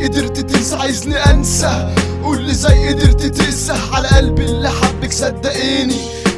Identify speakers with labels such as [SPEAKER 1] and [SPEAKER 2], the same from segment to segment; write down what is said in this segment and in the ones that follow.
[SPEAKER 1] قدرت تنسى عايزني انسى قول لي ازاي قدرت تقسى على قلبي اللي حبك صدقيني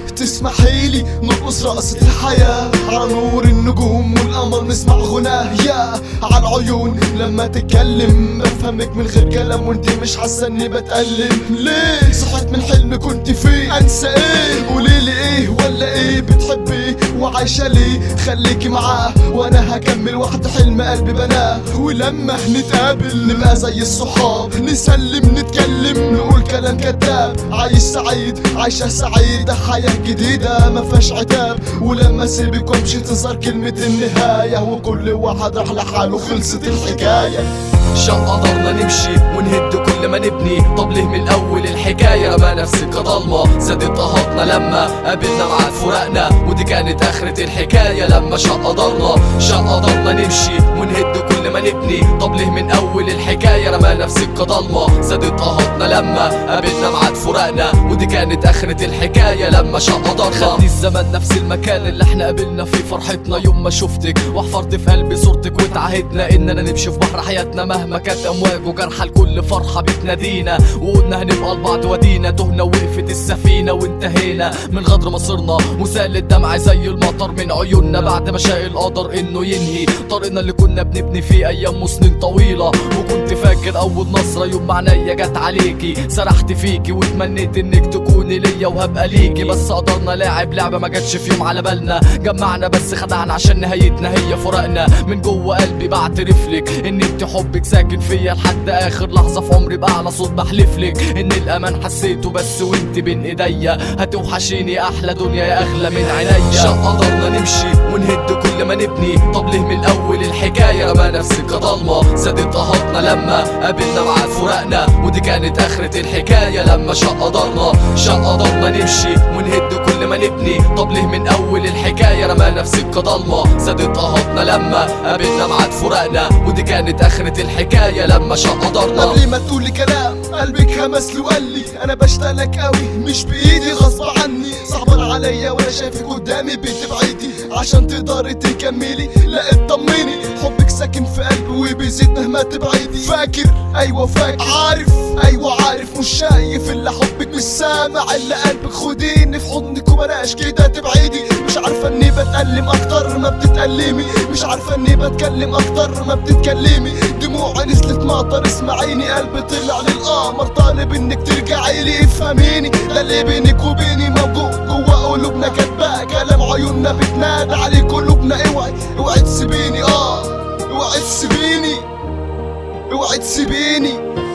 [SPEAKER 1] تسمحيلي نرقص رقصة الحياة على نور النجوم والقمر نسمع غناه يا على العيون لما تتكلم بفهمك من غير كلام وانت مش حاسة اني بتألم ليه صحيت من حلم كنت فيه انسى ايه قوليلي ايه ولا ايه بتحبي وعايشة ليه خليكي معاه وانا هكمل واحد حلم قلبي بناه ولما نتقابل نبقى زي الصحاب نسلم نتكلم نقول كلام كذاب عايش سعيد عايشة سعيدة حياة جديدة ما فيهاش عتاب ولما سيبك وامشي تظهر كلمة النهاية وكل واحد راح لحاله خلصت الحكاية
[SPEAKER 2] شان قدرنا نمشي ونهد كل ما نبني طب ليه من الاول الحكايه رمى نفسك ضلمه زادت قهرنا لما قابلنا معاد فراقنا ودي كانت اخرة الحكايه لما شان قدرنا شان قدرنا نمشي ونهد كل ما نبني طب ليه من اول الحكايه رمى نفسك ضلمه زادت قهرنا لما قابلنا معاد فراقنا ودي كانت اخرة الحكايه لما شان قدرنا خدني الزمن نفس المكان اللي احنا قابلنا فيه فرحتنا يوم ما شفتك وحفرت في قلبي صورتك واتعهدنا اننا نمشي في بحر حياتنا مهما كانت امواج وجرحى لكل فرحه بتنادينا وقلنا هنبقى لبعض ودينا تهنا وقفت السفينه وانتهينا من غدر مصيرنا وسال الدمع زي المطر من عيوننا بعد ما شاء القدر انه ينهي طريقنا اللي كنا بنبني فيه ايام وسنين طويله وكنت فاكر اول نصره يوم ما عينيا جت عليكي سرحت فيكي واتمنيت انك تكوني ليا وهبقى ليكي بس قدرنا لاعب لعبه ما جاتش في يوم على بالنا جمعنا بس خدعنا عشان نهايتنا هي فراقنا من جوه قلبي بعترف لك ان انت حبك ساكن فيا لحد اخر لحظه في عمري باعلى صوت بحلف لك ان الامان حسيته بس وانت بين ايديا هتوحشيني احلى دنيا يا اغلى من عينيا شان قدرنا نمشي ونهد كل ما نبني طب ليه من الاول الحكايه رمى نفسك ضلمه زادت قهرنا لما قابلنا معاد فراقنا ودي كانت اخرة الحكايه لما شان قدرنا شان قدرنا نمشي ونهد كل ما نبني طب ليه من اول الحكايه رمى نفسك ضلمه زادت قهرنا لما قابلنا معاد فراقنا ودي كانت اخرة الحكايه لما شان قدرنا
[SPEAKER 1] قبل ما تقولي كلام قلبك همس لي وقال لي انا بشتغلك قوي مش بايدي غصب عني صعبان عليا وانا شايفك قدامي بتبعدي عشان تقدري تكملي لا اطمني حبك ساكن في قلبي وبيزيد مهما تبعدي فاكر ايوه فاكر عارف ايوه عارف مش شايف الا حبك مش سامع الا قلبك خديني في حضنك وبلاش كده تبعدي مش عارفه اني بتألم اكتر ما بتتألمي مش عارفه اني بتكلم اكتر ما بتتكلمي دموعي نزلت مطر اسمعيني قلبي طلع للقمر طالب انك ترجعي لي افهميني ده اللي بينك وبيني موجود جوا قلوبنا كاتباه كلام عيوننا بتنادى عليه قلوبنا اوعي اوعي تسيبيني اه اوعي تسيبيني اوعي تسيبيني